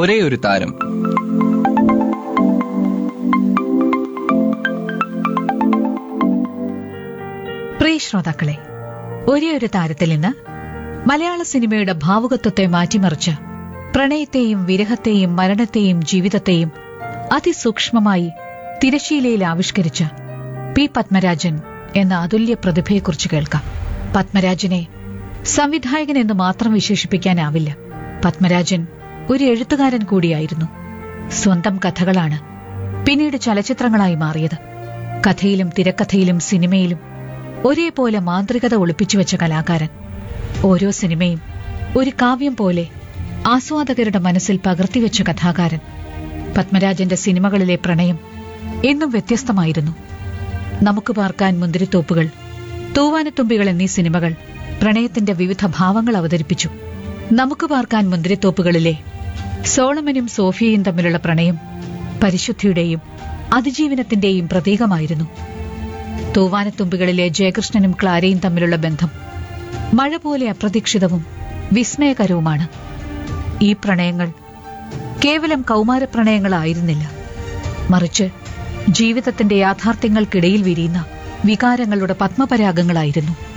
ഒരേ ഒരു താരം പ്രിയ ശ്രോതാക്കളെ ഒരേ ഒരു താരത്തിൽ നിന്ന് മലയാള സിനിമയുടെ ഭാവുകത്വത്തെ മാറ്റിമറിച്ച് പ്രണയത്തെയും വിരഹത്തെയും മരണത്തെയും ജീവിതത്തെയും അതിസൂക്ഷ്മമായി തിരശീലയിൽ ആവിഷ്കരിച്ച പി പത്മരാജൻ എന്ന അതുല്യ പ്രതിഭയെക്കുറിച്ച് കേൾക്കാം പത്മരാജനെ സംവിധായകൻ എന്ന് മാത്രം വിശേഷിപ്പിക്കാനാവില്ല പത്മരാജൻ ഒരു എഴുത്തുകാരൻ കൂടിയായിരുന്നു സ്വന്തം കഥകളാണ് പിന്നീട് ചലച്ചിത്രങ്ങളായി മാറിയത് കഥയിലും തിരക്കഥയിലും സിനിമയിലും ഒരേപോലെ മാന്ത്രികത ഒളിപ്പിച്ചു വെച്ച കലാകാരൻ ഓരോ സിനിമയും ഒരു കാവ്യം പോലെ ആസ്വാദകരുടെ മനസ്സിൽ പകർത്തിവെച്ച കഥാകാരൻ പത്മരാജന്റെ സിനിമകളിലെ പ്രണയം എന്നും വ്യത്യസ്തമായിരുന്നു നമുക്ക് പാർക്കാൻ മുന്തിരിത്തോപ്പുകൾ തൂവാനത്തുമ്പികൾ എന്നീ സിനിമകൾ പ്രണയത്തിന്റെ വിവിധ ഭാവങ്ങൾ അവതരിപ്പിച്ചു നമുക്ക് പാർക്കാൻ മുന്തിരിത്തോപ്പുകളിലെ സോളമനും സോഫിയയും തമ്മിലുള്ള പ്രണയം പരിശുദ്ധിയുടെയും അതിജീവനത്തിന്റെയും പ്രതീകമായിരുന്നു തൂവാനത്തുമ്പികളിലെ ജയകൃഷ്ണനും ക്ലാരയും തമ്മിലുള്ള ബന്ധം മഴ പോലെ അപ്രതീക്ഷിതവും വിസ്മയകരവുമാണ് ഈ പ്രണയങ്ങൾ കേവലം കൗമാര പ്രണയങ്ങളായിരുന്നില്ല മറിച്ച് ജീവിതത്തിന്റെ യാഥാർത്ഥ്യങ്ങൾക്കിടയിൽ വിരിയുന്ന വികാരങ്ങളുടെ പത്മപരാഗങ്ങളായിരുന്നു